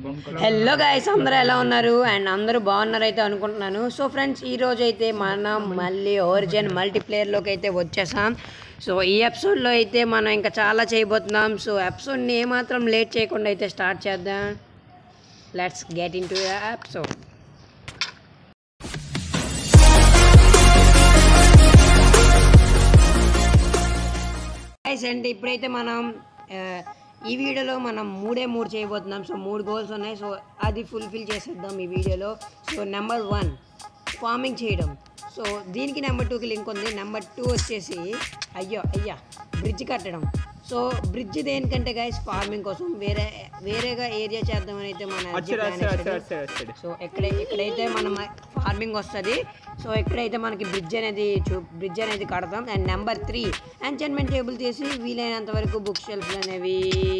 Hello guys అందరూ ఎలా ఉన్నారు అండ్ అందరూ బాగున్నారు అయితే అనుకుంటున్నాను సో ఫ్రెండ్స్ ఈ రోజు అయితే మనం మళ్ళీ ఒరిజిన్ మల్టీప్లేయర్లోకి అయితే వచ్చేసాం సో ఈ ఎపిసోడ్లో అయితే మనం ఇంకా చాలా చేయబోతున్నాం సో ఎపిసోడ్ని ఏమాత్రం లేట్ చేయకుండా అయితే స్టార్ట్ చేద్దాం let's get into episode guys and ఇప్పుడైతే మనం ఆ, ఈ వీడియోలో మనం మూడే మూడు చేయబోతున్నాం సో మూడు గోల్స్ ఉన్నాయి సో అది ఫుల్ఫిల్ చేసేద్దాం ఈ వీడియోలో సో నెంబర్ వన్ ఫార్మింగ్ చేయడం సో దీనికి నెంబర్ టూకి లింక్ ఉంది నెంబర్ టూ వచ్చేసి అయ్యో అయ్యా బ్రిడ్జ్ కట్టడం సో బ్రిడ్జ్ దేనికంటే గైస్ ఫార్మింగ్ కోసం వేరే వేరేగా ఏరియా చేద్దామని అయితే మన LG plan వేశాడు. సో ఎక్కడ ఎక్కడైతే మనం ఫార్మింగ్ వస్తుంది సో ఎక్కడైతే మనకి బ్రిడ్జ్ అనేది చూ బ్రిడ్జ్ అనేది కడతాం and number three enchantment table తీసి వీలైనంత వరకు బుక్ షెల్ఫ్లు అనేవి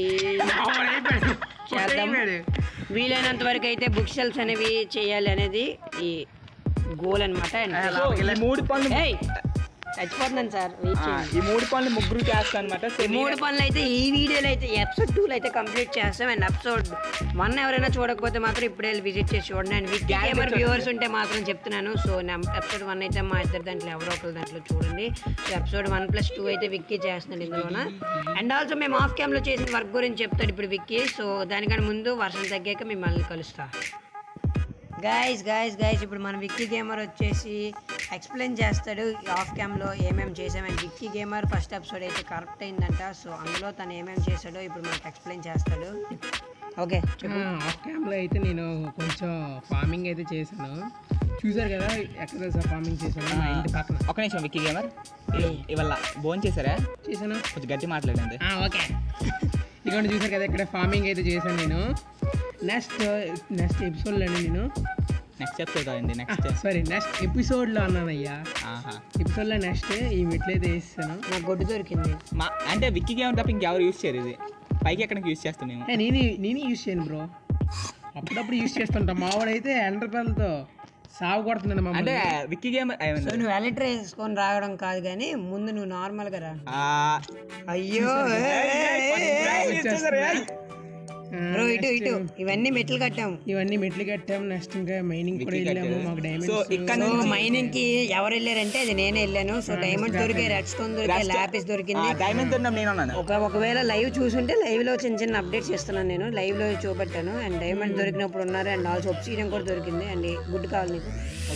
చేద్దాం వీలైనంత వరకు అయితే బుక్ షెల్ఫ్స్ అనేవి చేయాలి అనేది ఈ గోల్ అనమాట ఈ మూడు పనులు చచ్చిపోతున్నాను సార్ ఆ, ఈ మూడు పనులు ముగ్గురు చేస్తా అనమాట ఈ మూడు పనులు అయితే ఈ వీడియోలో అయితే ఎపిసోడ్ టూలో అయితే కంప్లీట్ చేస్తాం అండ్ ఎపిసోడ్ వన్ ఎవరైనా చూడకపోతే మాత్రం ఇప్పుడే వెళ్ళి విజిట్ చేసి చూడండి అండ్ విత్ గేమర్ వ్యూవర్స్ ఉంటే మాత్రం చెప్తున్నాను సో ఎపిసోడ్ వన్ అయితే మా ఇద్దరు దాంట్లో ఎవరో ఒకరు దాంట్లో చూడండి so episode one plus two అయితే విక్కీ చేస్తున్నాడు ఇందులోన అండ్ ఆల్సో మేము ఆఫ్ క్యామ్లో చేసిన వర్క్ గురించి చెప్తాడు ఇప్పుడు విక్కీ సో దానికంటే ముందు వర్షం తగ్గాక మిమ్మల్ని కలుస్తా గైస్ గైస్ గైస్ ఇప్పుడు మన విక్కీ గేమర్ వచ్చేసి ఎక్స్ప్లెయిన్ చేస్తాడు ఈ ఆఫ్ క్యామ్లో ఏమేమి చేసామని విక్కీ గేమర్ ఫస్ట్ ఎపిసోడ్ అయితే కరెక్ట్ అయిందంట సో అందులో తను ఏమేమి చేశాడో ఇప్పుడు మనకు ఎక్స్ప్లెయిన్ చేస్తాడు ఓకే ఆఫ్ క్యామ్లో అయితే నేను కొంచెం ఫార్మింగ్ అయితే చేశాను చూసారు కదా ఎక్కడ తెలుసా ఫార్మింగ్ చేశాను మా ఇంటి పక్కన ఒక నిమిషం విక్కీ గేమర్ ఇవాళ భోజనం చేశారా చేశాను కొంచెం గట్టి మాట్లాడండి ఓకే ఇక్కడ చూసారు కదా ఇక్కడ ఫార్మింగ్ అయితే చేశాను నేను నెక్స్ట్ నెక్స్ట్ ఎపిసోడ్లో నేను నెక్స్ట్ ఎపిసోడ్ అయింది నెక్స్ట్ సారీ నెక్స్ట్ ఎపిసోడ్లో అన్నానయ్యా ఆహా ఎపిసోడ్లో నెక్స్ట్ ఈ మెట్లు అయితే వేస్తాను నాకు గొడ్డు దొరికింది మా అంటే విక్కీ గేమర్ తప్ప ఇంకెవరు యూస్ చేయరు ఇది పైకి ఎక్కడికి యూస్ చేస్తాం మేము ఏ, నేనే నేనే యూజ్ చేయను బ్రో అప్పుడప్పుడు యూజ్ చేస్తుంటా మావాడైతే ఎండర్పెల్తో సాగు కొడుతున్నాడు అంటే మమ్మల్ని విక్కీ గేమర్ సో నువ్వు ఎలక్ట్రీ వేసుకొని రావడం కాదు కానీ ముందు నువ్వు నార్మల్గా రా అయ్యో బ్రో ఇటు ఇటు ఇవన్నీ మెట్లు కట్టాము ఇవన్నీ మెట్లు కట్టాం నెక్స్ట్ ఇంకా మైనింగ్ కూడా వెళ్ళాము మాకు సో డైమండ్స్ ఇక్కడ సో మైనింగ్ కి ఎవరు వెళ్ళారంటే అది నేనే వెళ్ళాను సో డైమండ్స్ దొరికాయి రెడ్ స్టోన్ దొరికాయి ల్యాపిస్ దొరికింది డైమండ్ తిన్నాం నేను ఉన్నాను ఒక ఒకవేళ లైవ్ చూసుంటే లైవ్ లో చిన్న చిన్న అప్డేట్స్ ఇస్తున్నాను నేను లైవ్ లో చూపెట్టాను అండ్ డైమండ్ దొరికినప్పుడు ఉన్నారు అండ్ ఆల్సో ఒప్సీడియం కూడా దొరికింది అండ్ గుడ్ కావాలి నీకు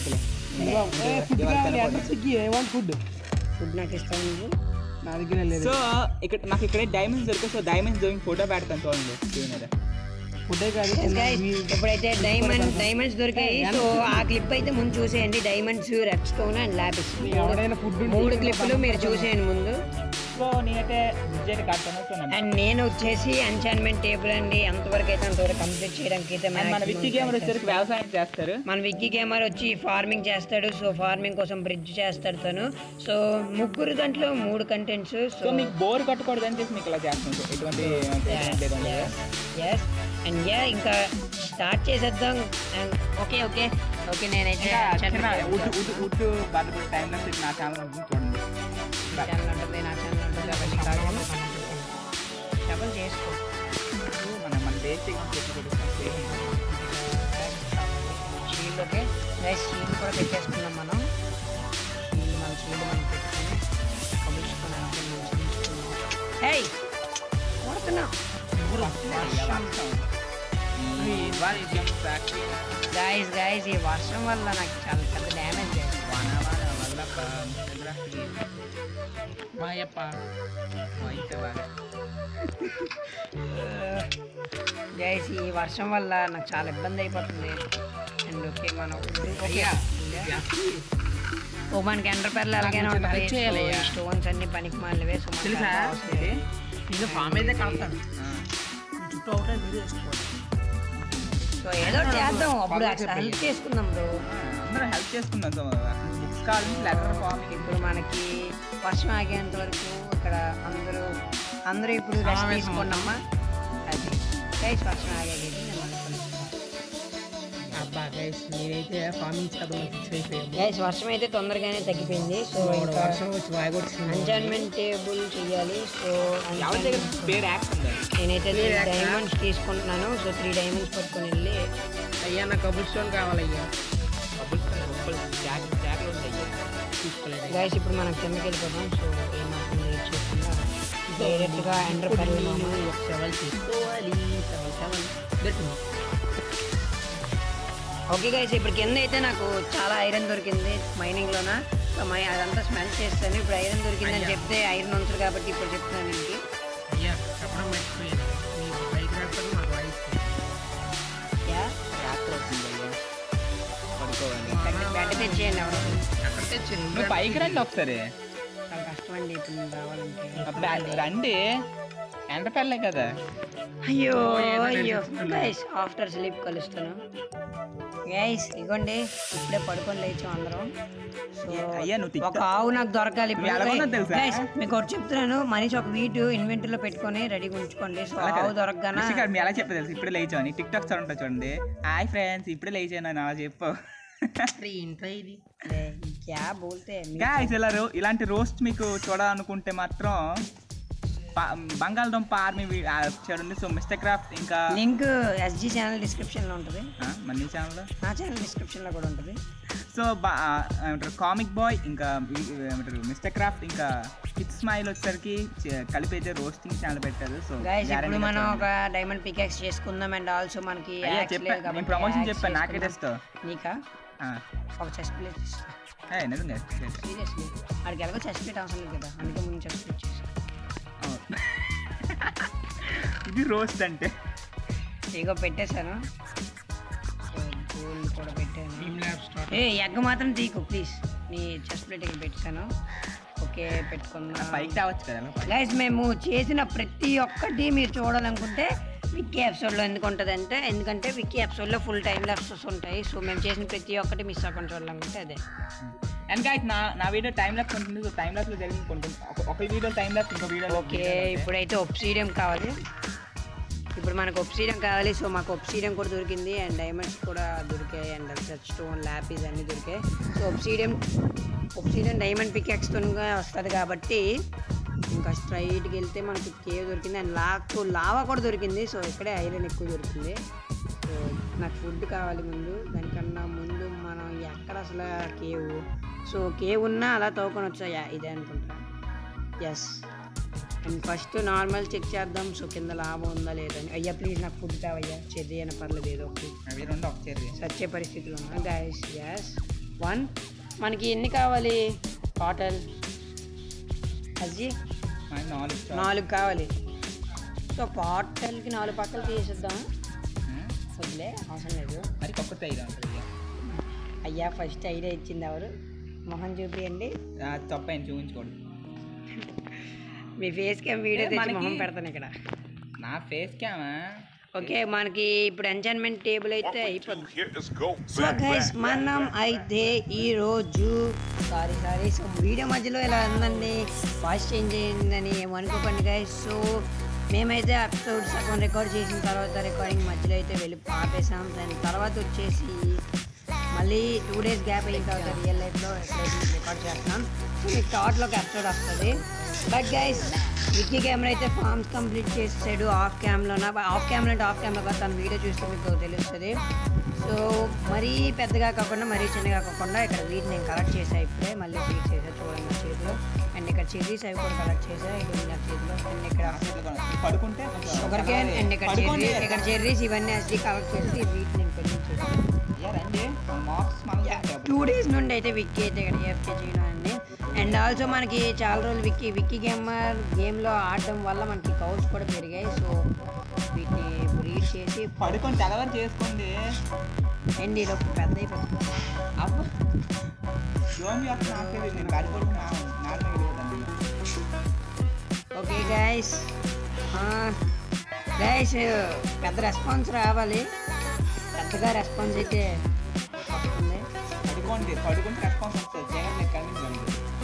ఫుడ్ ఫుడ్ నాకు ఇస్తాను నువ్వు నా దగ్గర లేదు సో ఇక్కడ నాకు ఇక్కడ డైమండ్స్ దొరికాయి సో డైమండ్స్ దొరికి ఫోటో పెడతాను చూడండి స్క్రీన్ మీద ఫుడ్డే కాదు Yes, guys, ఇప్పుడైతే డైమండ్ డైమండ్స్ దొరికాయి సో ఆ క్లిప్ అయితే ముందు చూసేయండి diamonds redstone and lapis ఎవడైనా ఫుడ్ మూడు క్లిప్పులు మీరు చూసేయండి ముందు సో నేనైతే బ్రిడ్జ్ అయితే కడతాను సో నన్ను- అండ్ నేను వచ్చేసి అన్చాన్మెంట్ టేబుల్ అండి ఎంతవరకు అయితే అంతవరకు కంప్లీట్ చేయడానికి అయితే అండ్ మన maximum విక్కీ గేమర్ వచ్చేసరికి వ్యవసాయం చేస్తారు మన విక్కీ గేమర్ వచ్చి ఫార్మింగ్ చేస్తాడు సో ఫార్మింగ్ కోసం బ్రిడ్జ్ చేస్తాడు తను సో ముగ్గురు దాంట్లో మూడు కంటెంట్స్ సో సో మీకు బోర్ కట్టకూడదు అని చెప్పి మీకు ఇలా చేస్తాను సో ఎటువంటి ఎటువంటి లేదు ఉండదు. ఎస్ అండ్ యా ఇంకా స్టార్ట్ చేసేద్దాం ఓకే ఓకే ఓకే నేనైతే ఇంకా చిన్న channel wood wood wood bird timeless నా ఛానల్ ఉంటుంది చూడండి ఉంటుంది నా ఛానల్ ఉంటుంది అవన్నీ కాదు డబల్ చేసుకో మన మన basic shield okay guys shield కూడా పెట్టేసుకున్నాం మనం షీల్డ్ మన షీల్డ్ మనం పెట్టుకుని కమిల్చుకున్నాం ఏయ్ కొడుతున్నా గాయస్ గాయస్ ఈ వర్షం వల్ల నాకు చాలా పెద్ద డ్యామేజ్ మాయప్ప గైస్ ఈ వర్షం వల్ల నాకు చాలా ఇబ్బంది అయిపోతుంది అండ్ ఓకే మనం ఓకే ఓ మనకి ఎంటర్ పెర్లు ఎలాగైనా ఉంటుంది స్టోన్స్ అన్ని పనికి మాలివే సో మనకి తెలుసా? అంత అవసరం లేదు. నేను ఫామ్ అయితే కడతాను చుట్టూ ఒకటే మీరు వేసుకోవాలి సో ఏదో ఒకటి చేద్దాం అప్పుడు హెల్ప్ చేసుకుందాం బ్రో అందరూ హెల్ప్ చేసుకున్నాం సో బుక్స్ కావాలి లెటర్ ఫామ్ ఇప్పుడు మనకి వర్షం ఆగేంత వరకు ఇక్కడ అందరూ అందరూ ఇప్పుడు రెస్ట్ తీసుకోండమ్మా అది గైస్ వర్షం ఆగేది నేను మళ్ళీ కలుస్తాను. బాగా నేనైతే ఫార్మింగ్ చేద్దామని ఫిక్స్ అయిపోయాను గైస్ వర్షం అయితే తొందరగానే తగ్గిపోయింది సో ఇప్పుడు ఇంకా వర్షం వచ్చి బాగొచ్చింది ఎంజాయ్మెంట్ టేబుల్ చేయాలి సో ఎవరి దగ్గర పేరు యాక్స్ ఉందా నేనైతే త్రీ Clear act. డైమండ్స్ తీసుకుంటున్నాను సో త్రీ డైమండ్స్ పట్టుకొని వెళ్ళి అయ్యా నాకు కబుల్ స్టోన్ కావాలయ్యా జాక్ జాక్లో ఉంటాయి తీసుకోలేదు గైస్ ఇప్పుడు మనం కిందకి వెళ్ళిపోతాం సో ఏమాత్రం లేట్ చేయకుండా డైరెక్ట్గా ఎంటర్ పర్లేదు సెవెల్ తీసుకోవాలి సెవెల్ సెవెల్ దొరికింది ఓకే గైస్ ఇప్పుడు కింద అయితే నాకు చాలా ఐరన్ దొరికింది మైనింగ్లోన సో మై అదంతా స్మెల్ చేస్తాను ఇప్పుడు ఐరన్ దొరికిందని అయ్యా. చెప్తే ఐరన్ ఉంచరు కాబట్టి ఇప్పుడు చెప్తున్నాను ఇంటికి అయ్యా చెప్పడం మర్చిపోయాను మీకు బైక్ రాకపోతే మాకు వాయిస్ యా రాత్రి అవుతుంది అయ్యా పడుకోవాలి బెడ్ బెడ్ తెచ్చేయండి ఎవరు అక్కడ తెచ్చింది నువ్వు పైకి రండి ఒకసారి చాలా కష్టం అండి ఇప్పుడు నేను రావాలంటే అబ్బా, రండి ఎండపల్లే కదా అయ్యో ఏదో అయ్యో తెలుస్తుంది. గైస్ ఆఫ్టర్ స్లీప్ కలుస్తాను గైస్ ఇగోండి ఇప్పుడే పడుకొని లేచాం అందరం సో అయ్యా, నువ్వు TikTok- ఒక ఆవు నాకు దొరకాలి ఇప్పుడు నువ్వు ఎలాగో నాకు తెలుసా? గైస్ మీకు ఒకటి చెప్తున్నాను మనిషి ఒక వీటు ఇన్వెంటరీలో పెట్టుకొని రెడీగా ఉంచుకోండి సో అలా ఆవు కాదు. దొరకగానే రిషి గారు, మీరు ఎలా చెప్పదు తెలుసు ఇప్పుడే లేచాను టిక్ టాక్ సార్ ఉంటుంది చూడండి హాయ్ ఫ్రెండ్స్ ఇప్పుడే లేచాను అని అలా చెప్పు ఏంటో ఇది అరే, క్యా బోల్తే గాయస్ ఇలా రో ఇలాంటి రోస్ట్ మీకు చూడాలనుకుంటే మాత్రం పా- బంగాళదుంప ఆర్మీ వీ- ఆ, చూడండి సో మిస్టర్ క్రాఫ్ట్ ఇంకా లింక్ ఎస్జీ ఛానల్ డిస్క్రిప్షన్ లో ఉంటుంది ఆ, మన ఛానల్ నా ఛానల్ డిస్క్రిప్షన్ లో కూడా ఉంటుంది సో బా ఆ, ఏమంటారు కామిక్ బాయ్ ఇంకా ఈ- ఏమంటారు మిస్టర్ క్రాఫ్ట్ ఇంకా కిడ్ స్మైల్ వచ్చేసరికి చే- కలిపి అయితే రోస్టింగ్ ఛానల్ పెట్టారు సో గైస్ ఇప్పుడు guarantee మనం చూడండి. ఒక డైమండ్ పికాక్స్ చేసుకుందాం అండ్ ఆల్సో మనకి అయ్యా axe చెప్పా లేదు కాబట్టి నేను ప్రమోషన్ axe చెప్పాను నాకే చేసుకుందాం. టెస్ట్ నీకా ఒక చెస్ట్ ప్లేట్ నిజంగా సీరియస్లీ వాడికి ఎలాగో చెస్ట్ ప్లేట్ అవసరం లేదు కదా అందుకే ముందు చెస్ట్ ప్లేట్ చేసి ఇది రోస్ట్ అంటే ఇగో పెట్టేశాను గోల్డ్ కూడా పెట్టాను team lab start a egg మాత్రం తీకు ప్లీజ్ నీ చెస్ట్ ప్లేట్ ఇక్కడ పెట్టాను ఓకే పెట్టుకుందాం పైకి రావచ్చు కదా ఎలా పైకి? గైస్ మేము చేసిన ప్రతి ఒక్కటి మీరు చూడాలనుకుంటే విక్కీ ఎపిసోడ్లో ఎందుకు ఉంటుంది అంటే ఎందుకంటే విక్కీ ఎపిసోడ్లో ఫుల్ టైం లాప్సెస్ ఉంటాయి సో మేము చేసిన ప్రతి ఒక్కటి మిస్ అవ్వకుండా చూడాలనుకుంటే అదే అండ్ గైస్ నా నా వీడియో టైం ల్యాప్స్ ఉంటుంది సో టైం ల్యాప్స్ లో జరిగింది కొన్ని ఒక- ఒక వీడియో టైం ల్యాప్స్ ఇంకో వీడియో ఓకే ఇప్పుడైతే ఒప్సీడియం కావాలి ఇప్పుడు మనకు ఒప్సీడియం కావాలి సో మాకు ఒప్సీడియం కూడా దొరికింది అండ్ డైమండ్స్ కూడా దొరికాయి అండ్ సెట్ స్టోన్ ల్యాపీస్ అన్నీ దొరికాయి సో ఒప్సీడియం ఒప్సీడియం డైమండ్ పికెక్స్తో వస్తుంది కాబట్టి ఇంకా స్ట్రైట్కి వెళ్తే మనకి కేవ్ దొరికింది అండ్ లాక్ లావా కూడా దొరికింది సో ఇక్కడే ఐరన్ ఎక్కువ దొరికింది సో నాకు ఫుడ్ కావాలి ముందు దానికన్నా ముందు మనం ఎక్కడ అసలు కేవ్ సో కేవ్ ఉన్నా అలా తోకొని వచ్చా ఇదే అనుకుంటా yes and first normal check చేద్దాం సో కింద లాభం ఉందా లేదని అయ్యా ప్లీజ్ నాకు ఫుడ్ కావయ్యా చెర్రీ అయినా పర్లేదు ఏదో ఒకటి అవి రెండు ఒక చేరి సచ్చే పరిస్థితిలో ఉన్నా గైస్ ఎస్ వన్ మనకి ఎన్ని కావాలి టోటల్ అజ్జీ నాలుగు స్టార్. నాలుగు కావాలి సో పాటల్కి నాలుగు పక్కలు తీసేద్దాం ఉం? వదిలే అవసరం లేదు మరి కొత్త ఐదు ఉంటుంది ఇక. అయ్యా ఫస్ట్ ఐడియా ఇచ్చింది ఎవరు మొహం చూపియండి ఆ, తప్పైంది చూపించుకోండి మీ ఫేస్ క్యామ్ వీడియో ఏ, తెచ్చి మనకి- మొహం పెడతాను ఇక్కడ నా ఫేస్ క్యామా ఓకే మనకి ఇప్పుడు ఎంజాయ్మెంట్ టేబుల్ అయితే అయిపోద్ది Here is go. So guys మనం అయితే ఈ రోజు సారీ సారీ సో వీడియో మధ్యలో ఇలా ఉందండి వాయిస్ చేంజ్ అయ్యిందని ఏమనుకోకండి గైస్ సో మేమైతే ఎపిసోడ్ సగం రికార్డ్ చేసిన తర్వాత రికార్డింగ్ మధ్యలో అయితే వెళ్ళి ఆపేసాం దాని తర్వాత వచ్చేసి మళ్ళీ టూ డేస్ గ్యాప్ అయిన తర్వాత రియల్ లైఫ్లో ఎప్పుడైతే రికార్డ్ చేస్తున్నాం సో మీకు థాట్లో ఒక ఎపిసోడ్ వస్తుంది బట్ గైస్ విక్కీ కెమెరా అయితే ఫార్మ్స్ కంప్లీట్ చేసాడు ఆఫ్ క్యామ్లోన ఆఫ్ క్యామ్లో అంటే ఆఫ్ క్యామ్లో కాదు తన వీడియో చూస్తే మీకు తెలుస్తుంది సో మరీ పెద్దగా కాకుండా మరీ చిన్నగా కాకుండా ఇక్కడ వీటిని నేను కలెక్ట్ చేసా ఇప్పుడే మళ్ళీ ఫీడ్ చేసా చూడండి నా చేతిలో అండ్ ఇక్కడ చెర్రీస్ అవి కూడా కలెక్ట్ చేసా ఇది నా చేతిలో అండ్ ఇక్కడ పడుకుంటే కొంచెం షుగర్ కేన్ అండ్ ఇక్కడ పడుకోండి. చెర్రీ ఇక్కడ చెర్రీస్ ఇవన్నీ అసలు కలెక్ట్ చేసి వీటిని నేను పెళ్లి చేసాను యా, రండి మన మార్క్స్ మనం చేద్దాం. టూ డేస్ నుండి అయితే విక్కీ అయితే ఇక్కడ ఏఎఫ్కే చేయడం అండి అండ్ ఆల్సో మనకి చాలా రోజులు విక్కీ విక్కీ గేమర్ గేమ్లో ఆడడం వల్ల మనకి కౌస్ కూడా పెరిగాయి సో వీటిని బ్రీడ్ చేసి పడుకొని తెల్లవారు చేసుకోండి అండ్ ఇది ఒక పెద్ద అయిపోతుంది అబ్బా జోంబి వస్తుంది నాకు తెలియదు నేను పడుకొని నార్మల్ ఓకే గైస్ గైస్ పెద్ద రెస్పాన్స్ రావాలి పెద్దగా రెస్పాన్స్ అయితే వస్తుంది పడుకోండి పడుకుంటే రెస్పాన్స్ వస్తుంది జగన్ నేను కనిపించండి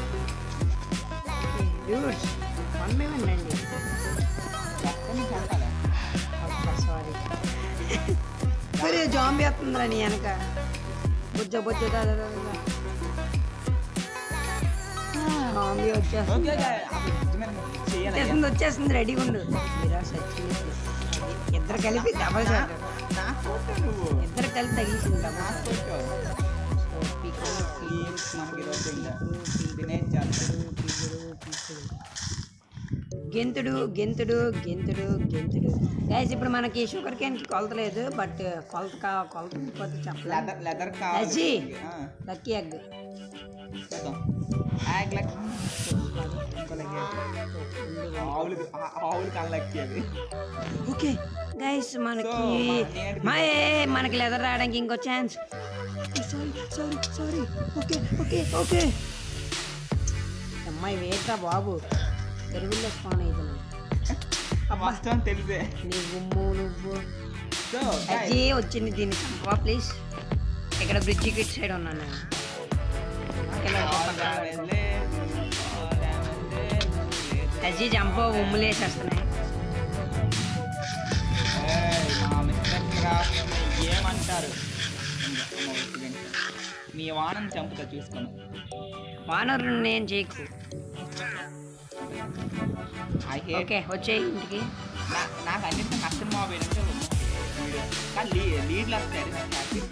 డ్యూడ్స్ వన్ బై వన్ అండి ఎక్కడి నుంచి వెళ్తారా సారీ ఒరే జాంబీ వస్తుందిరా నీ వెనక బుజ్జ బుజ్జ దా, దా, దా, దా. జాంబీ వచ్చేస్తుంది ఓకే చేయాలి వచ్చేస్తుంది వచ్చేస్తుంది రెడీగా ఉండు మీరా సచ్చినట్టు. ఇద్దరు కలిపి డబల్ షాట్ నా ఫోటో నువ్వు ఇద్దరు కలిపి తగిలిసింది నా డబల్ ఫోటో ప్లీజ్ మనకి రోజు ఇంకా దినేష్ చేస్తాడు గెంతుడు గెంతుడు గెంతుడు గెంతుడు గైస్ ఇప్పుడు మనకి షుగర్ కేన్ కి కొలత లేదు బట్ కొలత కా కొలత ఉండిపోతే చెప్పలేదు లెదర్ లెదర్ అజ్జి. కావాలి లక్కీ ఎగ్ చూద్దాం యాగ్ లెక్ ఇంకో లెగ్ ఆవులు ఆవులు కళ్ళకి అది ఓకే గైస్ మనకి So, మన- మా ఏ, మనకి లెదర్ రావడానికి ఇంకో chance sorry sorry sorry okay okay okay అమ్మాయి వేట బాబు తెరుగుల్లో స్పాన్ అవుతున్నాను మొత్తం తెలిసే నీ గుమ్ము నువ్వు సో అజ్జి వచ్చింది దీన్ని చంపవా ప్లీజ్ ఇక్కడ బ్రిడ్జి కిట్ సైడ్ ఉన్నాను నేను పక్కన పక్కన అజ్జి చంప ఉమ్ములు వేసేస్తున్నాయి ఏమంటారు మీ వానం చంపుతా చూసుకోను వానరు నేను చేయకు ఐ హేట్ ఓకే వచ్చేయి ఇంటికి నాకు అన్నింటినీ నచ్చిన మొబైల్ అంటే కానీ లీ లీడ్లు వస్తాయి అది నాకు హ్యాపీ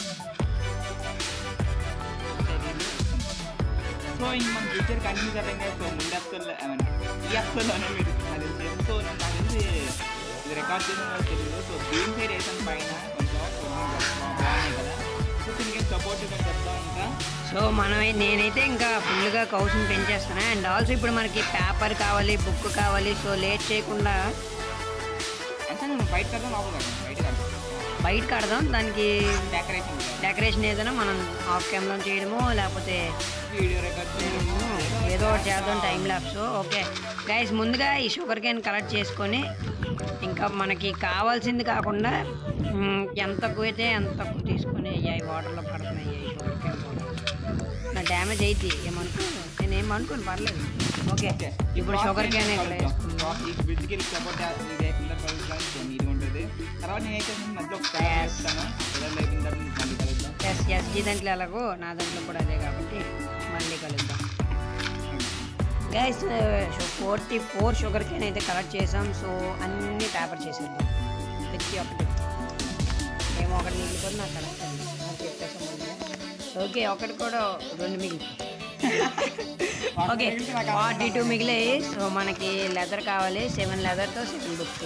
సో ఇంక మన ఫ్యూచర్ కంటిన్యూ చేద్దాం సో ముందు ఎపిసోడ్లో ఐ మీన్ ఈ ఎపిసోడ్లోనే మీరు అది తెలిసి సో నేను నాకు తెలిసి ఇది రికార్డ్ చేసిన తెలియదు సో గ్రీన్ సైడ్ వేసాను పైన కొంచెం బాగున్నాయి కదా సో దీనికి సపోర్ట్ చెప్తాం ఇంకా సో మనం నేనైతే ఇంకా ఫుల్గా కౌసుని పెంచేస్తున్నా అండ్ ఆల్సో ఇప్పుడు మనకి పేపర్ కావాలి బుక్ కావాలి సో లేట్ చేయకుండా అంటే నేను బయట కదా లోపల కదా బయట కదా బయట కడదాం దానికి డెకరేషన్ డెకరేషన్ ఏదైనా మనం ఆఫ్ కెమెరా చేయడమో లేకపోతే వీడియో రికార్డ్ చేయడము ఏదో ఒకటి చేద్దాం టైం ల్యాప్స్ ఓకే గైస్ ముందుగా ఈ షుగర్ కేన్ కలెక్ట్ చేసుకొని ఇంకా మనకి కావాల్సింది కాకుండా మ్, ఎంత తక్కువ అయితే ఎంత తక్కువ తీసుకొని అయ్యాయి వాటర్లో పడుతున్నాయి ఈ షుగర్ కేన్ నా డ్యామేజ్ అయితే ఏమనుకో నేను ఏమనుకోను పర్లేదు ఓకే ఇప్పుడు షుగర్ కేన్ ఇక్కడ వేసుకుందాం ఈ బ్రిడ్జ్కి వెళ్ళి సపోర్ట్ ఇది లేకుండా కలుగుతాను నీది ఉంటుంది తర్వాత నేనైతే మధ్యలో ఒక కలర్ వేస్తాను కలర్ అయిపోయిన తర్వాత మళ్ళీ కలుద్దాం ఎస్ ఎస్జీ దాంట్లో ఎలాగో నా దాంట్లో కూడా అదే కాబట్టి మళ్ళీ కలుద్దాం guys forty four sugar cane అయితే కలెక్ట్ చేసాం సో అన్ని పేపర్ చేసేద్దాం ప్రతి ఒక్కటి ఏమో ఒకటి మిగిలిపోతే నాకు కలెక్ట్ అయింది నాకు చెప్పేసాం ముందే. ఓకే ఒకటి కూడా రెండు మిగిలి ఓకే ఫార్టీ టూ మిగిలాయి సో మనకి లెదర్ కావాలి సెవెన్ లెదర్తో seven books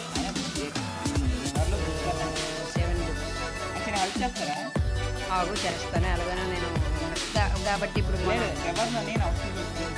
seven books actually help చేస్తారా ఆగు చేస్తాను ఎలాగైనా నేను కా- కాబట్టి ఇప్పుడు లేదు ఎవరిలో నేను అవసరం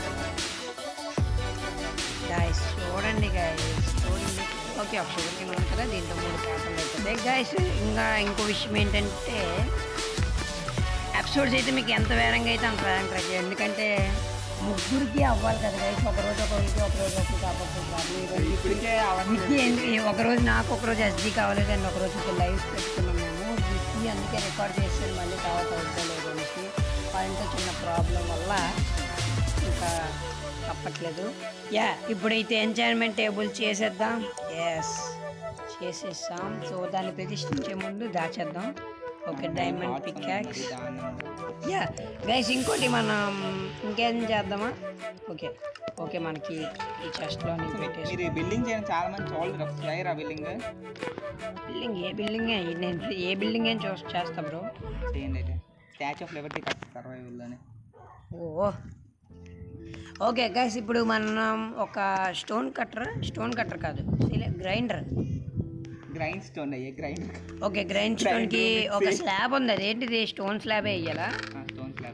గాయస్ చూడండి గాయస్ చూడండి ఓకే ఒక షుగర్ కింద ఉంది కదా దీంట్లో మూడు పేపర్లు అవుతుంది గాయస్ ఇంకా ఇంకో విషయం ఏంటంటే ఎపిసోడ్స్ అయితే మీకు ఎంత వేరంగా అయితే అంత వేరంగా ట్రై చేయండి ఎందుకంటే ముగ్గురికి అవ్వాలి కదా గైస్ ఒక రోజు ఒకరికి ఒక రోజు ఒకరికి కాబట్టి ఇప్పటికే అవన్నీ విక్కీ ఎందుకు ఒక రోజు నాకు ఒక రోజు ఎస్జీ కావాలి అండ్ ఒక రోజు ఒక లైవ్ పెట్టుకున్నాం మేము విక్కీ అందుకే రికార్డ్ చేసాను మళ్ళీ తర్వాత వద్దలేదు అనేసి వాళ్ళతో చిన్న ప్రాబ్లం వల్ల ఇంకా తప్పట్లేదు యా ఇప్పుడైతే ఎంజాయ్మెంట్ టేబుల్ చేసేద్దాం ఎస్ చేసేసాం సో దాన్ని ప్రతిష్ఠించే ముందు దాచేద్దాం okay diamond pickaxe yeah guys ఇంకోటి మనం ఇంకేం చేద్దామా ఓకే ఓకే మనకి ఈ చెస్ట్లో పెట్టేసి మీరు బిల్డింగ్ చేయడం చాలా మంది చూడలేదు ఒకసారి ఆ బిల్డింగ్ బిల్డింగ్ ఏ బిల్డింగ్ నేను ఏ బిల్డింగ్ ఏం చూస్ చేస్తా బ్రో చేయండి అయితే స్టాచ్యూ ఆఫ్ లిబర్టీ కట్టు సర్వైవల్లోనే ఓ ఓకే గైస్ ఇప్పుడు మనం ఒక స్టోన్ కట్టర్ స్టోన్ కట్టర్ కాదు గ్రైండర్ గ్రైండ్ స్టోన్ అయ్యే గ్రైండ్ ఓకే గ్రైండ్ స్టోన్కి ఒక స్లాబ్ ఉంది అదేంటిది స్టోన్ స్లాబే వేయాలా స్టోన్ స్లాబ్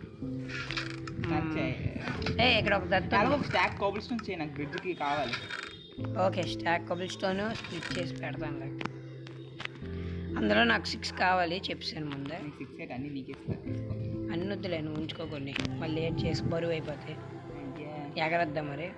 ఏ ఇక్కడ ఒక దత్తు అలాగే ఒక స్టాక్ కోబుల్ స్టోన్ చేయి నాకు బ్రిడ్జ్కి కావాలి okay stack cobblestone split చేసి పెడతాను అందులో నాకు సిక్స్ కావాలి చెప్పాను ముందే నీకు సిక్స్ ఎయిట్ అన్నీ నీకు ఇస్తాను తీసుకో అన్ని వద్దులే నువ్వు ఉంచుకో కొన్ని మళ్ళీ ఏం చేసి బరువు అయిపోతాయి అయ్యా. ఎగరద్దా మరి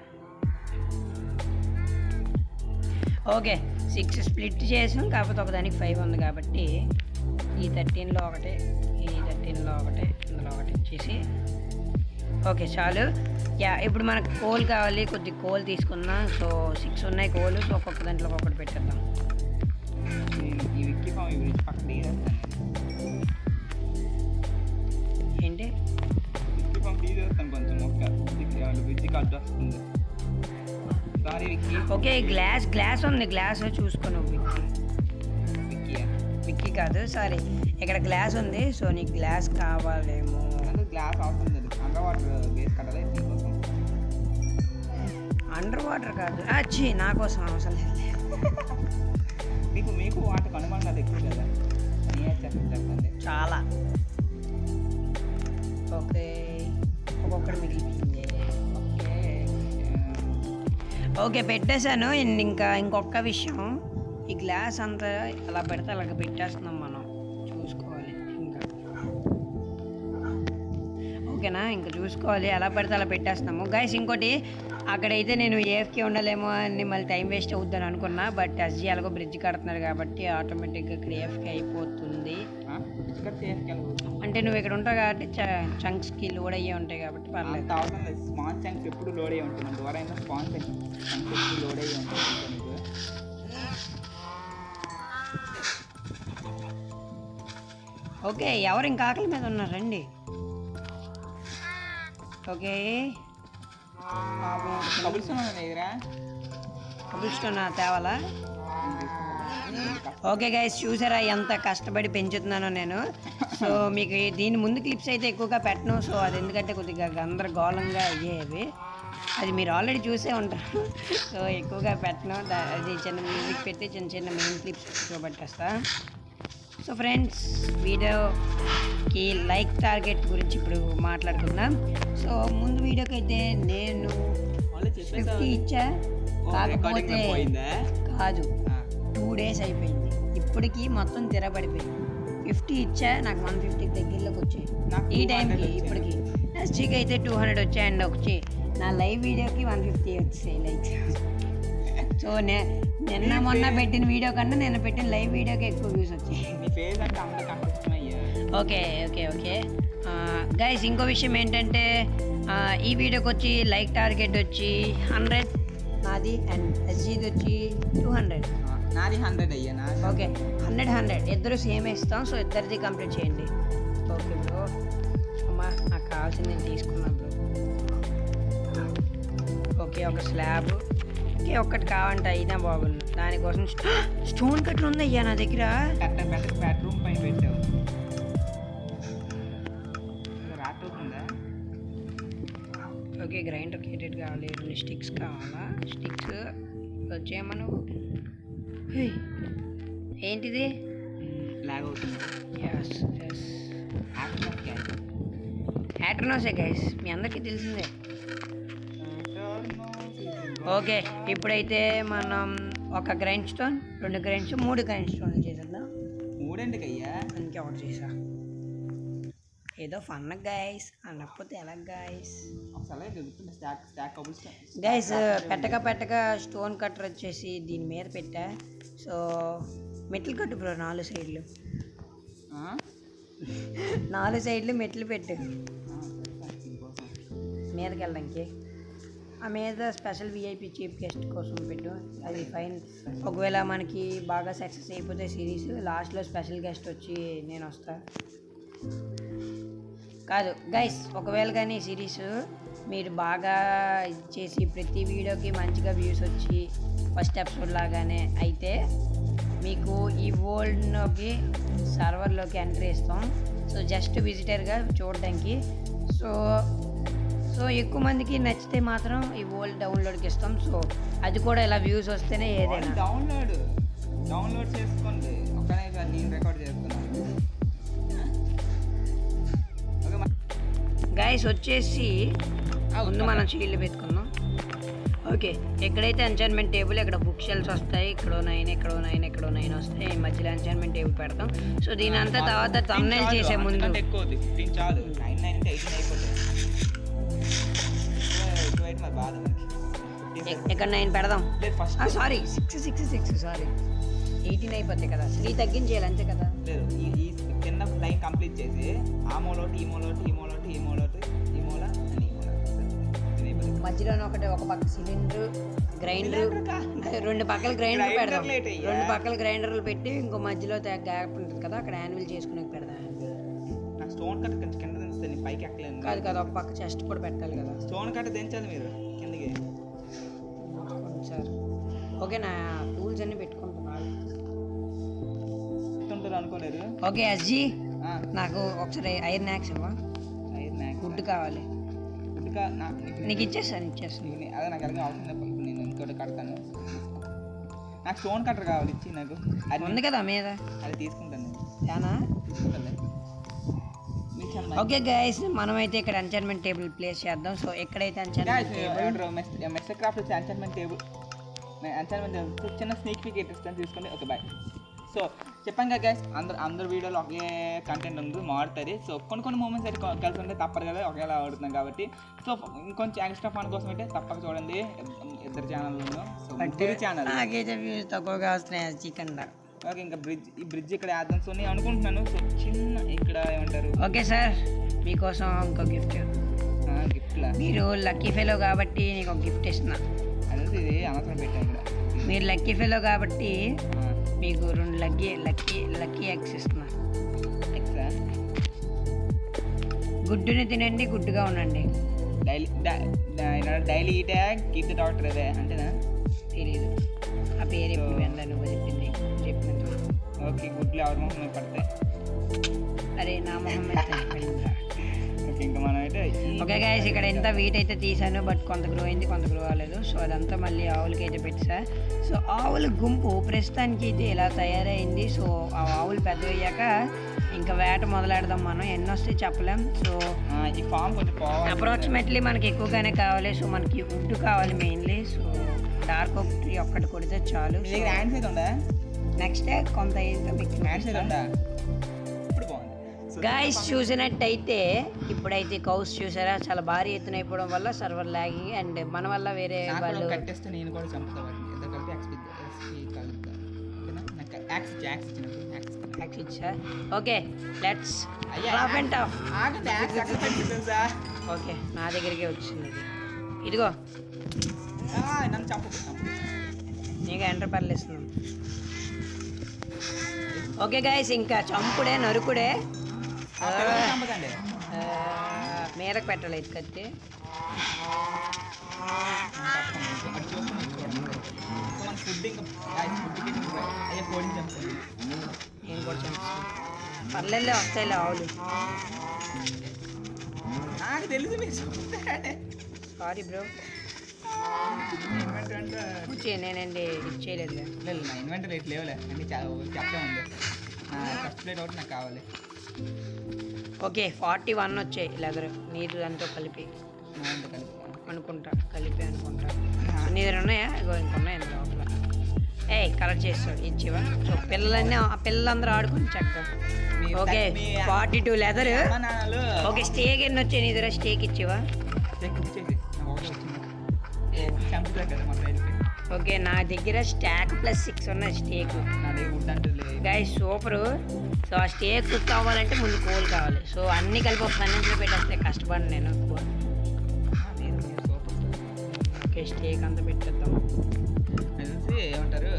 ఓకే సిక్స్ స్ప్లిట్ చేసాం కాకపోతే ఒకదానికి ఫైవ్ ఉంది కాబట్టి ఈ థర్టీన్లో ఒకటి ఈ థర్టీన్లో ఒకటి ఇందులో ఒకటి ఇచ్చేసి ఓకే చాలు యా ఇప్పుడు మనకు కోల్ కావాలి కొద్ది కోల్ తీసుకుందాం సో సిక్స్ ఉన్నాయి కోలు సో ఒక్కొక్క దాంట్లో ఒక్కొక్కటి పెట్టేద్దాం నేను ఈ విక్కీ ఫౌండ్ ఈ బ్రిడ్జ్ పక్కన తీసేస్తాను ఏంటి విక్కీ పంప్ తీసేస్తాను కొంచెం మొక్క బ్రిడ్జ్ కట్ వస్తుంది sorry Vicky okay glass glass ఉంది గ్లాస్ చూసుకోను విక్కీ విక్కీ విక్కీ కాదు సారీ ఇక్కడ గ్లాస్ ఉంది సో నీకు గ్లాస్ కావాలేమో అంటే గ్లాస్ అవసరం లేదు అండర్ వాటర్ బేస్ కట్టాలి దీనికోసం అండర్ వాటర్ కాదు అచ్చి నా కోసం అవసరం లేదు మీకు మీకు వాటికి అనుమానాలు ఎక్కువ కదా అని చెప్పండి చెప్పండి చాలా ఓకే ఒక్కొక్కటి మిగిలిపోయింది ఓకే ఓకే పెట్టేశాను ఇన్- ఇంకా ఇంకొక విషయం ఈ గ్లాస్ అంతా అలా పెడితే అలాగ పెట్టేస్తున్నాం మనం చూసుకోవాలి ఇంకా ఓకేనా ఇంకా చూసుకోవాలి ఎలా పడితే అలా పెట్టేస్తున్నాము గైస్ ఇంకోటి అక్కడైతే నేను ఏఎఫ్కి ఉండలేమో అని మళ్ళీ టైం వేస్ట్ అవుద్దని అనుకున్నా బట్ ఎస్జీ ఎలాగో బ్రిడ్జ్ కడుతున్నారు కాబట్టి ఆటోమేటిక్గా ఇక్కడ ఏఎఫ్కి అయిపోతుంది బ్రిడ్జ్ కట్ చేసుకెళ్ళదు అంటే నువ్వు ఇక్కడ ఉంటావు కాబట్టి చంక్స్కి లోడ్ అయ్యే ఉంటాయి కాబట్టి పర్లేదు అంత అవసరం లేదు స్మాల్ చంక్స్ ఎప్పుడు లోడ్ అయ్యి ఉంటుంది మన ద్వారా అయినా స్మాల్ చంక్స్ ఎప్పుడు లోడ్ అయ్యి ఉంటుంది తెలుసా నీకు ఓకే ఎవరు ఇంకా ఆకలి మీద ఉన్నారు రండి ఓకే కబుల్ స్టోన్ ఉంది దగ్గర కబుల్స్టోన్ తేవాలా ఓకే గైస్ చూసారా ఎంత కష్టపడి పెంచుతున్నానో నేను సో మీకు ఈ- దీని ముందు క్లిప్స్ అయితే ఎక్కువగా పెట్టను సో అది ఎందుకంటే కొద్దిగా గందరగోళంగా అయ్యేవి అది మీరు ఆల్రెడీ చూసే ఉంటారు సో ఎక్కువగా పెట్టను దా- అది చిన్న మ్యూజిక్ పెట్టి చిన్న చిన్న మెయిన్ క్లిప్స్ చూపెట్టేస్తా సో ఫ్రెండ్స్ వీడియోకి లైక్ టార్గెట్ గురించి ఇప్పుడు మాట్లాడుకుందాం సో ముందు వీడియోకి అయితే నేను వాళ్ళు ఫిఫ్టీ ఇచ్చా కాకపోతే పోయిందా కాదు టూ డేస్ అయిపోయింది ఇప్పటికి మొత్తం తిరబడిపోయింది ఫిఫ్టీ ఇచ్చా నాకు వన్ ఫిఫ్టీ దగ్గరలోకి వచ్చాయి నాకు ఈ 200 టైంకి వచ్చాయి. ఇప్పటికి ఎస్జీకి అయితే టూ హండ్రెడ్ వచ్చాయండి వచ్చి నా లైవ్ వీడియోకి వన్ ఫిఫ్టీ వచ్చాయి లైక్స్ సో నే నిన్న మొన్న పెట్టిన వీడియో కన్నా నేను పెట్టిన లైవ్ వీడియోకి ఎక్కువ వ్యూస్ వచ్చాయి నీ ఫేస్ అంటే అందరికి అంత ఇష్టమయ్యా ఓకే ఓకే ఓకే గైస్ ఇంకో విషయం ఏంటంటే ఆ, ఈ వీడియోకి వచ్చి లైక్ టార్గెట్ వచ్చి హండ్రెడ్ నాది అండ్ ఎస్జీది వచ్చి టూ హండ్రెడ్ నాది హండ్రెడ్ అయ్యా నా ఓకే హండ్రెడ్ హండ్రెడ్ ఇద్దరు సేమ్ ఇస్తాం సో ఇద్దరిది కంప్లీట్ చేయండి ఓకే బ్రో అమ్మా నాకు కావాల్సింది నేను తీసుకున్నా బ్రో ఓకే ఒక స్లాబ్ ఓకే ఒక్కటి కావంట అయినా బాగుంది దానికోసం స్టోన్ కట్లు ఉందయ్యా నా దగ్గర పెట్ట పెట్ట బెడ్రూమ్ పైన పెట్టావు రాట్ అవుతుందా ఓకే గ్రైండర్ కేటెడ్ కావాలి రెండు స్టిక్స్ కావాలా స్టిక్స్ వచ్చేయమను హేయ్, ఏంటిది లాగ్ అవుతుంది yes yes action of cat హ్యాట్రనోసే గైస్ మీ అందరికీ తెలిసిందే ఓకే ఇప్పుడైతే మనం ఒక గ్రైండ్ స్టోన్ రెండు గ్రైండ్ స్టోన్ మూడు గ్రైండ్ స్టోన్లు చేసేద్దాం మూడెందుకు అయ్యా ఇంకొకటి చేసా ఏదో ఫన్ గైస్ అనకపోతే ఎలా గైస్ ఒకసారి దొరుకుతుంది స్టాక్ స్టాక్ కబుల్ గైస్ పెట్టక పెట్టక స్టోన్ కట్టర్ వచ్చేసి దీని మీద పెట్టా సో మెట్లు కట్టు బ్రో నాలుగు సైడ్లు నాలుగు సైడ్లు మెట్లు పెట్టు మీదకి వెళ్ళడానికి ఆ మీద స్పెషల్ విఐపి చీఫ్ గెస్ట్ కోసం పెట్టు అది ఫైన్ ఒకవేళ మనకి బాగా సక్సెస్ అయిపోతే సిరీస్ లాస్ట్లో స్పెషల్ గెస్ట్ వచ్చి నేను వస్తా కాదు గైస్ ఒకవేళ కానీ సిరీస్ మీరు బాగా ఇది చేసి ప్రతి వీడియోకి మంచిగా వ్యూస్ వచ్చి ఫస్ట్ ఎపిసోడ్ లాగానే అయితే మీకు ఈ వరల్డ్లోకి సర్వర్లోకి ఎంట్రీ ఇస్తాం సో జస్ట్ విజిటర్గా చూడడానికి సో సో ఎక్కువ మందికి నచ్చితే మాత్రం ఈ వరల్డ్ డౌన్లోడ్కి ఇస్తాం సో అది కూడా ఇలా వ్యూస్ వస్తేనే ఏదైనా డౌన్లోడ్ డౌన్లోడ్ చేసుకోండి ఒక్కనే కాదు, నేను రికార్డ్ చేస్తున్నాను ఓకే మ- గైస్ వచ్చేసి ముందు మనం చీళ్ళు పెట్టుకుందాం ఓకే ఎక్కడైతే ఎంచాన్మెంట్ టేబుల్ ఇక్కడ బుక్ షెల్స్ వస్తాయి ఇక్కడ నైన్ ఇక్కడ నైన్ ఇక్కడ నైన్ వస్తాయి ఈ మధ్యలో ఎంచాన్మెంట్ టేబుల్ పెడతాం సో దీని అంతా తర్వాత తమ్నైల్ చాలు, చేసే ముందు అంతకంటే ఎక్కువ వద్దు. ఫిఫ్టీన్ చాలు నైన్ నైన్ అంటే ఎయిటీన్ అయిపోతుంది ఎక్కువ అయితే మరి బాధ మనకి. ఫిఫ్టీన్ ఇ- ఇక్కడ నైన్ పెడదాం లేదు first sorry six six six sorry eighteen అయిపోతాయి కదా త్రీ తగ్గించేయాలి అంతే కదా లేదు ఈ ఈ కింద లైన్ కంప్లీట్ చేసి ఆ మూలోటి ఈ మూలోటి ఈ మూలోటి ఈ మూలోటి ఈ మూల అని ఈ మూల ఇది అయిపోతుంది. మధ్యలో ఒకటి ఒక పక్క సిలిండర్ గ్రైండర్ రెండు పక్కల గ్రైండర్ Grinder పెడదాం లేట్ అయ్యా. రెండు పక్కల గ్రైండర్లు పెట్టి ఇంకో మధ్యలో గ్యాప్ ఉంటుంది కదా అక్కడ యాన్యువల్ చేసుకునే పెడదాం నాకు స్టోన్ కట్ట కొంచెం కింద దించుతుంది నేను పైకి ఎక్కలేను కాదు కాదు ఒక పక్క చెస్ట్ కూడా పెట్టాలి కదా స్టోన్ కట్ట దించాలి మీరు కిందకి సార్ ఓకే నా టూల్స్ అన్ని పెట్టుకుంటున్నాను ఉంటారు అనుకోలేదు ఓకే ఎస్జీ ఆ, నాకు ఒకసారి ఐరన్ యాక్స్ ఇవ్వ ఐదు నాకు గుడ్ కావాలి ఇంకా నా- నీకు- నీకు ఇచ్చేస్తాను ఇచ్చేస్తాను నీకు నే- అదే నాకు అలాగే అవసరం లేకపోతే ఇప్పుడు నేను ఇంకోటి కడతాను నాకు స్టోన్ కట్టర్ కావాలి ఇచ్చి నాకు అది ఉంది కదా మీద అది తీసుకుంటాను నేను. యానా తీసుకుంటానులే. మీకు చాలా మంచి- ఓకే గైస్ మనమైతే ఇక్కడ ఎంచర్మెంట్ టేబుల్ ప్లేస్ చేద్దాం సో ఎక్కడైతే Guys, ఎంచర్మెంట్ టేబుల్ ఏమంటారు మెస్ మెస్ క్రాఫ్ట్ వచ్చి ఎంచర్మెంట్ టేబుల్ ఎంచర్మెంట్ టేబుల్ చిన్న స్నేక్ పీక్ ఇస్తాను తీసుకోండి ఓకే బాయ్ సో చెప్పాను కదా గైస్ అందరు అందరు వీడియోలో ఒకే కంటెంట్ ఉంది మారుతుంది సో కొన్ని కొన్ని మూమెంట్స్ అయితే కొ- కలిసి ఉంటే తప్పదు కదా ఒకేలా ఆడుతున్నాం కాబట్టి సో ఇంకొంచెం ఎక్స్ట్రా ఫన్ కోసం అయితే తప్పక చూడండి ఇద్- ఇద్దరు ఛానల్ సో ముగ్గురు ఛానల్ నాకైతే వ్యూస్ తక్కువగా వస్తున్నాయి చికెన్ ఓకే ఇంకా బ్రిడ్జ్ ఈ బ్రిడ్జ్ ఇక్కడ వేద్దాం సో నేను అనుకుంటున్నాను సో చిన్న ఇక్కడ ఏమంటారు ఓకే సార్ మీకోసం ఇంకో గిఫ్ట్ గిఫ్ట్లా మీరు లక్కీ ఫెలో కాబట్టి నీకు ఒక గిఫ్ట్ ఇస్తున్నా అదే ఇది అనవసరం పెట్టాను ఇక్కడ మీరు లక్కీ ఫెలో కాబట్టి ఆ, మీకు రెండు లక్కీ లక్కీ లక్కీ ఎగ్స్ ఇస్తున్నా ఎక్సా గుడ్డుని తినండి గుడ్డుగా ఉండండి daily daily eat keep the doctor అదే అంతేనా తెలీదు ఆ పేరు ఎప్పుడు వెళ్ళా నువ్వు చెప్పింది చెప్పినట్టు ఓకే గుడ్లు ఎవరి మొహం మీద పడతాయి అరే నా మొహమ్మద్ ఓకే ఇంకా మనం అయితే ఈ- ఓకే గాయస్ ఇక్కడ ఎంత వీట్ అయితే తీసాను బట్ కొంత గ్రో అయింది కొంత గ్రో అవ్వలేదు సో అదంతా మళ్ళీ ఆవులకి అయితే పెట్టా సో ఆవుల గుంపు ప్రస్తుతానికి అయితే ఇలా తయారైంది సో ఆ ఆవులు పెద్ద అయ్యాక ఇంకా వేట మొదలెడదాం మనం ఎన్ని వస్తాయి చెప్పలేం సో ఆ, ఈ ఫామ్ కొంచెం పోవాలి అప్రాక్సిమేట్లీ మనకి ఎక్కువగానే కావాలి సో మనకి వుడ్ కావాలి మెయిన్లీ సో డార్క్ ఒకటి ఒక్కటి కొడితే చాలు మీ దగ్గర హ్యాండ్స్ అయితే ఉందా నెక్స్ట్ కొంత అయితే మీకు హ్యాండ్స్ అయితే ఉందా ఇప్పుడు బాగుంది So, గాయస్ చూసినట్టయితే ఇప్పుడైతే కౌస్ చూసారా చాలా భారీ ఎత్తున అయిపోవడం వల్ల సర్వర్ లాగింగ్ అండ్ మన వల్ల వేరే నాకు వాళ్ళు కూడా కట్టేస్తే నేను కూడా చంపుతా వాటిని ఇద్దరు కలిపి యాక్స్ ఎస్పీ కలుపుతా ఓకేనా నాకు యాక్స్ ఇచ్చి యాక్స్ ఇచ్చినప్పుడు యాక్స్ ఇస్తాను యాక్స్ ఇచ్చా ఓకే లెట్స్ అయ్యా, రఫ్ అండ్ టఫ్ ఆగండి యాక్స్ ఎక్కడ పెట్టింది తెలుసా ఓకే నా దగ్గరికి వచ్చింది ఇది ఇదిగో ఆ, నన్ను చంపు చంపు. నీకు ఎంటర్ పర్లేస్తున్నాం ఓకే గాయస్ ఇంకా చంపుడే నరుకుడే ఆ పిల్లల్ని చంపకండి ఆ, మీదకు పెట్టాలి ఇది కత్తి అటు చూసుకుని చూడండి. సో మన ఫుడ్ ఇంకా ఫుడ్ అయ్యే కోడింగ్ చంపుతుంది నేను కూడా చంపుతాను పర్లేదులే వస్తాయిలే ఆవులు నాకు తెలుసు మీరు చూస్తారే సారీ బ్రో ఇన్వెంటర్ అంటే వచ్చి నేనండి ఇది చేయలేదులే లేదు నా ఇన్వెంటర్ రేట్ లేవులే అన్ని చాలా చెప్తా ఉంది నా ఫస్ట్ ప్లేట్ ఒకటి నాకు కావాలి ఓకే ఫార్టీ వన్ వచ్చాయి లెదర్ నీరు అంతా కలిపి నా అంత కలిపి అనుకుంటా కలిపి అనుకుంటా సో నీ దగ్గర ఉన్నాయా ఇగో ఇంకొన్నాయి అందులో లోపల ఏ కలెక్ట్ చేస్తాడు ఇచ్చివా సో పిల్లలన్నీ ఆ పిల్లలందరూ ఆడుకుని చక్క మీ ఓకే తక్- మీ ఫార్టీ టూ లెదర్ అమ్మ నాన్నలు ఓకే స్టేక్ ఎన్ని వచ్చాయి నీ దగ్గర స్టేక్ ఇచ్చివా చెక్ ఇచ్చేసి నాకు ఒకటి వచ్చింది చంపుతా కదా మా సైడ్కి ఓకే నా దగ్గర స్టాక్ ప్లస్ సిక్స్ ఉన్నాయి స్టేక్ నా దగ్గర వుడ్ అంటే లేదు గాయ సూపర్ సో ఆ స్టేక్ కుక్ కావాలంటే ముందు కోల్ కావాలి సో అన్నీ కలిపి ఒక పన్నెండులో పెట్టేస్తే కష్టపడి నేను ఎక్కువ మీరు మీరు సూపర్ ఓకే స్టేక్ అంతా పెట్టేద్దాం అది తెలిసి ఏమంటారు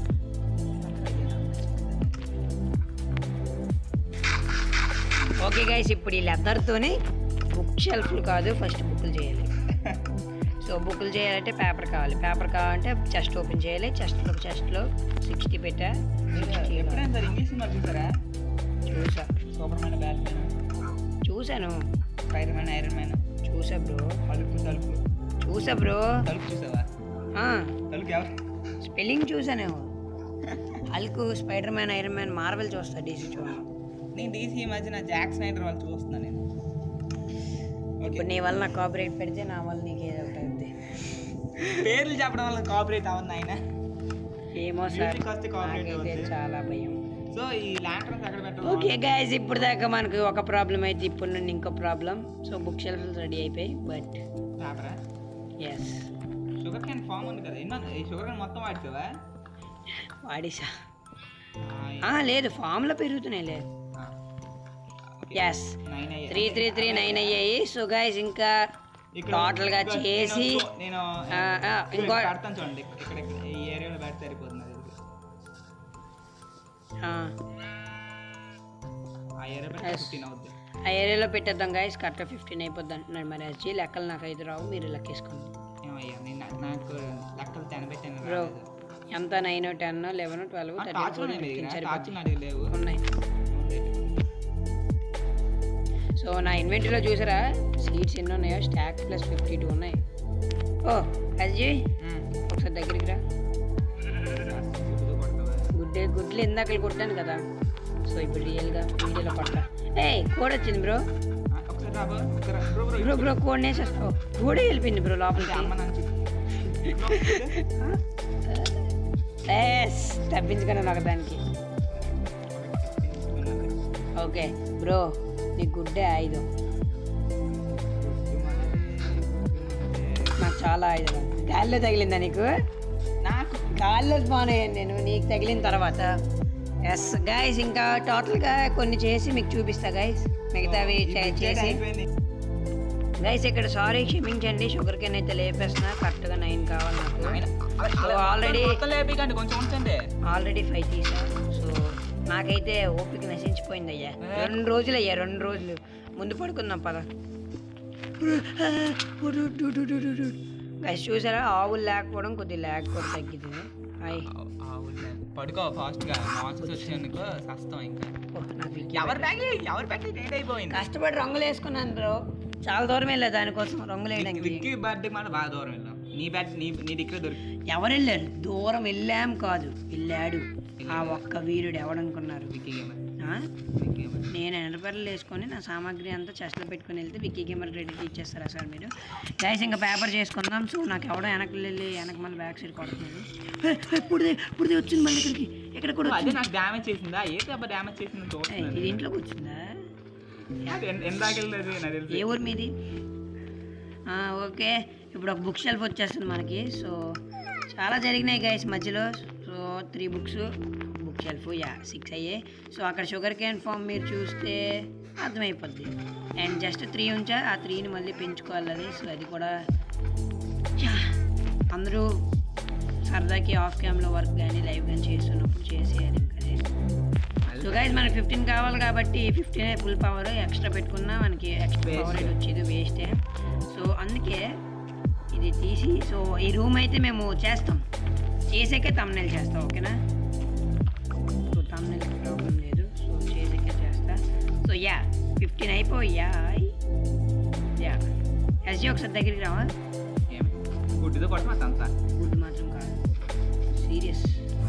ఓకే గైస్ ఇప్పుడు ఈ లెదర్తోనే బుక్ షెల్ఫ్లు కాదు ఫస్ట్ బుక్లు చేయాలి సో బుక్లు చేయాలంటే పేపర్ కావాలి పేపర్ కావాలంటే చెస్ట్ ఓపెన్ చేయాలి చెస్ట్లో చెస్ట్లో సిక్స్టీ పెట్టా మీరు ఎప్పుడైనా సార్ ఇంగ్లీష్ సినిమా చూసారా చూసా సూపర్ మ్యాన్ బ్యాట్ మ్యాన్ చూసాను స్పైడర్ మ్యాన్ ఐరన్ మ్యాన్ చూసా బ్రో తలుపు తలుపు చూసా బ్రో తలుపు చూసావా తలుపు ఎవరు స్పెల్లింగ్ చూసాను అల్కు Spider Man Iron Man Marvel చూస్తా డీసీ చూడను నేను డీసీ ఈ మధ్య నా జాక్ స్నైడర్ వాళ్ళు చూస్తున్నాను నేను ఓకే ఇప్పుడు నీ వల్ల నాకు కాపరేట్ పెడితే నా వల్ల నీకు ఏదో ఒకటి అవుతుంది పేర్లు చెప్పడం వల్ల కాపరేట్ అవ్వదు ఆయన ఏమో సార్ Music వస్తే copyright నాకైతే అవుతుంది. చాలా భయం సో ఈ ల్యాంటర్స్ ఎక్కడ పెట్టాలి ఓకే గైజ్ ఇప్పుడు దాకా మనకు ఒక ప్రాబ్లం అయితే ఇప్పుడు నుండి ఇంకో problem so bookshelf ready అయిపోయి బట్ పేపరా ఎస్ షుగర్ క్యాన్ ఫామ్ ఉంది కదా ఎన్నో ఈ షుగర్ క్యాన్ మొత్తం వాడుతావా వాడిసా ఆ, ఆ, లేదు ఫామ్లో పెరుగుతున్నాయి లేదు ఆ. ఓకే. ఎస్ నైన్ అయ్యాయి. త్రీ త్రీ త్రీ నైన్ అయ్యాయి సో గైజ్ ఇంకా ఇక్కడ Total గా ఇక్కడ చేసి, నేను- నేను ఆ, ఆ, ఇక్కడ ఇంకో పెడతాను చూడండి ఇక్కడ ఇక్కడ ఈ ఏరియాలో పెడితే సరిపోతుంది అది. ఆ, ఆ ఏరియా పెడితే Yes. ఫిఫ్టీన్ అవుద్ది ఆ ఏరియాలో పెట్టేద్దాం గైస్ కరెక్ట్గా ఫిఫ్టీన్ అయిపోద్ది అంటున్నాడు మరి ఎస్జీ లెక్కలు నాకు అయితే రావు మీరు లెక్కేసుకోండి ఏమయ్యా నేను నా- నాకు లెక్కలు తినబెట్టాను బ్రో ఎంత nine ten eleven twelve thirteen torch fourteen ఉన్నాయి ఫిఫ్టీన్ టార్చ్ సరిపోద్ది నాది లేవు ఉన్నాయి సో నా ఇన్వెంటరీలో చూసారా సీట్స్ ఎన్ని ఉన్నాయో స్టాక్ ప్లస్ ఫిఫ్టీ టూ ఉన్నాయి ఓ అజయ్ ఉమ్. ఒకసారి దగ్గరికి రా గుడ్డు కొడతావా? గుడ్డే గుడ్లు ఇందాకలు కొట్టాను కదా సో ఇప్పుడు రియల్గా వీడియోలో కొట్టా ఏ కోడ్ వచ్చింది బ్రో ఆ, ఒకసారి రా బ్రో ఒకసారి రా. Bro bro bro bro code నేసేస్తావు కోడే వెళ్ళిపోయింది బ్రో ఇంకా లోపలికి అమ్మ నుంచి ఎస్ తప్పించుకున్నాను నాకు దానికి ఓకే బ్రో నీ గుడ్డే ఐదు నాకు చాలా ఐదు గాల్లో తగిలిందా నీకు నాకు గాల్లో బాగున్నాయండి నేను నీకు తగిలిన తర్వాత ఎస్ గైస్ ఇంకా టోటల్గా కొన్ని చేసి మీకు చూపిస్తా గైస్ మిగతావి చే- చేసి అయిపోయింది గైస్ ఇక్కడ సారీ క్షమించండి షుగర్ కేన్ అయితే లేపేస్తున్నా కరెక్ట్గా నైన్ కావాలి నాకు So, already- లేపికండి కొంచెం ఉంచండి ఆల్రెడీ ఫైవ్ తీసా సో నాకైతే ఓపిక నశించిపోయింది అయ్యా రెండు రోజులు అయ్యా రెండు రోజులు ముందు పడుకుందాం పద గైస్ చూసారా ఆవులు లేకపోవడం కొద్దిగా లేకపోవడం తగ్గింది అయ్ పడుకో ఫాస్ట్ గా మాన్సూన్స్ వచ్చానుకో సస్తాం ఇంకా ఓ, నాకు విక్కీ ఎవరు బ్యాగ్ ఎవరు బ్యాగ్ లేట్ అయిపోయింది కష్టపడి రంగులు వేసుకున్నాను బ్రో చాలా దూరం వెళ్ళా దానికోసం రంగులు వేయడానికి విక్కీ బర్త్డే మాట బాగా దూరం వెళ్ళాం నీ బ్యాగ్ నీ నీ దగ్గర దొరికి ఎవరు వెళ్ళారు దూరం వెళ్ళాం కాదు వెళ్ళాడు ఆ ఒక్క వీరుడు ఎవడనుకున్నారు విక్కీ గేమర్ ఆ? విక్కీ గేమర్ నేను ఎనరపర్లు వేసుకొని నా సామాగ్రి అంతా చెస్ట్లో పెట్టుకొని వెళ్తే విక్కీ గేమర్ క్రెడిట్ ఇచ్చేస్తారా సార్ మీరు గైస్ ఇంకా పేపర్ చేసుకుందాం సో నాకు ఎవడో వెనక్కి వెళ్ళి వెనక మళ్ళీ బ్యాక్ సైడ్ కొడుతున్నాడు హే, హే, ఇప్పుడుదే ఇప్పుడుదే వచ్చింది మళ్ళీ ఇక్కడికి ఇక్కడ కూడా అదే వచ్చింది నాకు డ్యామేజ్ చేసిందా ఏ దెబ్బ డ్యామేజ్ చేసింది ఏయ్, చూస్తున్నాను ఇది ఇంట్లోకి వచ్చిందా అది ఎన్- ఎందాక వెళ్ళలేదు నాకు ఏ తెలిసి ఊరు మీది ఆ, ఓకే ఇప్పుడు ఒక బుక్ షెల్ఫ్ వచ్చేస్తుంది మనకి సో చాలా జరిగినాయి గైస్ మధ్యలో so three books bookshelf yeah six అయ్యాయి సో అక్కడ షుగర్ క్యాన్ ఫామ్ మీరు చూస్తే అర్థమైపోద్ది అండ్ జస్ట్ త్రీ ఉంచా ఆ త్రీని మళ్ళీ పెంచుకోవాలి అది సో అది కూడా యా, అందరూ సరదాకి ఆఫ్ క్యామ్లో వర్క్ కానీ లైవ్ కానీ చేస్తున్నప్పుడు చేసేయాలి ఇంకా అది సో గైస్ మనకి ఫిఫ్టీన్ కావాలి కాబట్టి ఫిఫ్టీన్ ఫుల్ పవర్ ఎక్స్ట్రా పెట్టుకున్నా మనకి ఎక్స్ట్రా Waste. పవర్ వచ్చేది వేస్టే సో అందుకే ఇది తీసి సో ఈ రూమ్ అయితే మేము చేస్తాం చేసాకే తమ్నెల్ చేస్తాం ఓకేనా సో తమ్నెల్ ప్రాబ్లం లేదు సో చేసాకే చేస్తా సో యా ఫిఫ్టీన్ అయిపోయా యా ఎస్జీ ఒకసారి దగ్గరికి రావా ఏం గుడ్డితో కొట్టమాట అంతా గుడ్ మాత్రం కాదు సీరియస్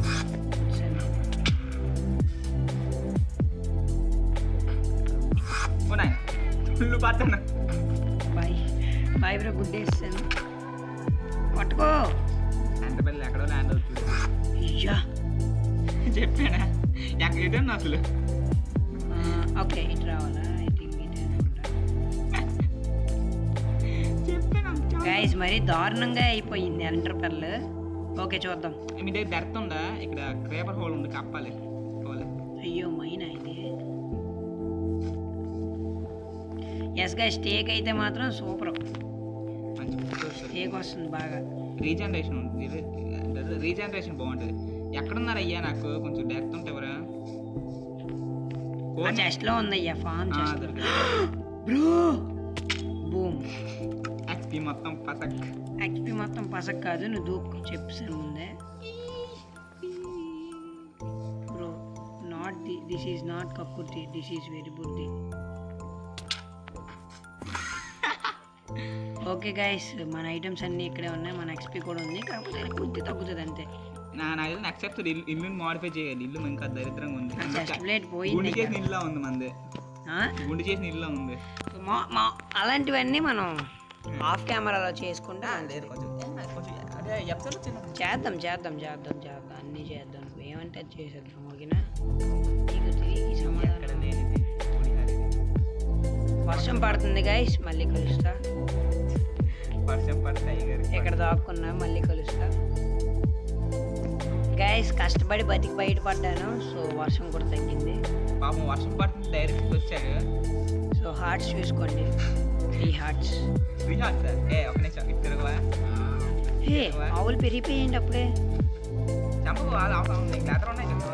ఓ నాయన ఫుల్ పట్టను bye bye bro good day ఇస్తాను పట్టుకో అంటే పిల్లలు ఎక్కడో ల్యాండ్ అవుతుంది అయ్యా చెప్పానా ఎక్కడ ఎటన్నా అసలు ఓకే ఇటు రావాలా ఐ థింక్ ఇటు చెప్పాను గైస్ మరి దారుణంగా అయిపోయింది ఎంటర్ పెర్ల్ ఓకే చూద్దాం మీ దగ్గర బెర్త్ ఉందా ఇక్కడ క్రేపర్ హోల్ ఉంది కప్పాలి హోల్ అయ్యో మైనా ఇది ఎస్ గా స్టేక్ అయితే మాత్రం సూపర్ మంచి food వస్తుంది స్టేక్ వస్తుంది బాగా రీజనరేషన్ ఉంది రీజనరేషన్ బాగుంటుంది ఎక్కడున్నారు అయ్యా నాకు కొంచెం డెత్ ఉంటే ఎవరా ఆ చెస్ట్ లో ఉందయ్యా ఫామ్ చెస్ట్ దొరికింది బ్రో బూమ్ ఎక్స్పీ మొత్తం పసక్ యాక్చువల్లీ మొత్తం పసక్ కాదు నువ్వు దూకు చెప్పాను ముందే bro not the this is not కక్కుర్తి దిస్ ఈజ్ వెరీ బుద్ధి ఓకే గైస్ మన ఐటమ్స్ అన్నీ ఇక్కడే ఉన్నాయి మన ఎక్స్పీ కూడా ఉంది కాకపోతే కొద్ది తగ్గుతుంది అంతే నా నాకు నెక్స్ట్ ఎపిసోడ్ ఇల్లు ఇల్లుని మాడిఫై చేయాలి ఇల్లు ఇంకా దరిద్రంగా ఉంది నా చెస్ట్ ప్లేట్ గుండు పోయింది చేసిన ఇల్లు ఉంది మంది ఆ? గుండు చేసిన ఇల్లు ఉంది మా- మా- అలాంటివన్నీ మనం ఆఫ్ కెమెరాలో చేసుకుంటా లేదు కొంచెం ఏ, కొంచెం అదే ఎపిసోడ్ చిన్న చేద్దాం చేద్దాం చేద్దాం చేద్దాం అన్నీ చేద్దాం నువ్వు ఏమంటే అది చేసేద్దాం ఓకేనా నీకు తిరిగి ఎక్కడ సమాధానం లేనిది పులిహార ఇది. వర్షం పడుతుంది గైస్ మళ్ళీ కలుస్తా వర్షం పడతాయి గారు ఎక్కడ దాక్కున్నా మళ్ళీ కలుస్తా గైస్ కష్టపడి బతికి బయటపడ్డాను సో వర్షం కూడా తగ్గింది పాపం వర్షం పడుతుంది డైరెక్ట్ వచ్చారు సో హార్ట్స్ చూసుకోండి త్రీ హార్ట్స్ విహాట్ సార్ ఏ ఒక నిమిషం ఇటు తిరగవా హే ఆవులు పెరిగిపోయింది అప్పుడే చంపకు వాళ్ళు అవసరం ఉంది లెదర్ ఉన్నాయి చెప్తాను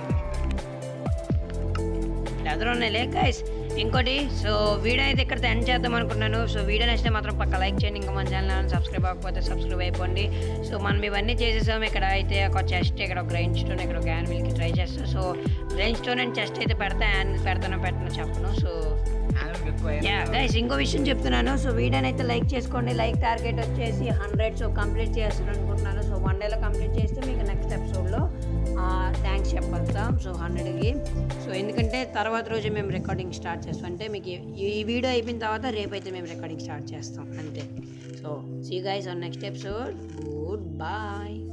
లెదర్ ఉన్నాయిలే గైస్ ఇంకోటి సో వీడియో అయితే ఇక్కడ ఎండ్ చేద్దాం అనుకున్నాను సో వీడియో నచ్చితే మాత్రం పక్క లైక్ చేయండి ఇంకా మన ఛానల్ సబ్స్క్రైబ్ అవ్వకపోతే సబ్స్క్రైబ్ అయిపోండి సో మనం ఇవన్నీ చేసేసాం ఇక్కడ అయితే ఒక చెస్ట్ ఇక్కడ ఒక గ్రైండ్ స్టోన్ ఇక్కడ ఒక యాన్విల్కి ట్రై చేస్తాం so grindstone and chest అయితే పెడతా యాన్విల్ పెడతానో పెట్టనో చెప్పను సో యానిమల్కి ఎక్కువ యా గైస్ ఇంకో విషయం చెప్తున్నాను సో వీడియోని అయితే లైక్ చేసుకోండి లైక్ టార్గెట్ వచ్చేసి హండ్రెడ్ సో కంప్లీట్ చేస్తాను అనుకుంటున్నాను సో వన్ డేలో కంప్లీట్ చేస్తే మీకు నెక్స్ట్ ఎపిసోడ్లో థ్యాంక్స్ చెప్పగలుగుతాం సో హండ్రెడ్కి సో ఎందుకంటే తర్వాత రోజు మేము రికార్డింగ్ స్టార్ట్ చేస్తాం అంటే మీకు ఈ- ఈ వీడియో అయిపోయిన తర్వాత రేపు అయితే మేము రికార్డింగ్ స్టార్ట్ చేస్తాం అంతే so see guys on next episode good bye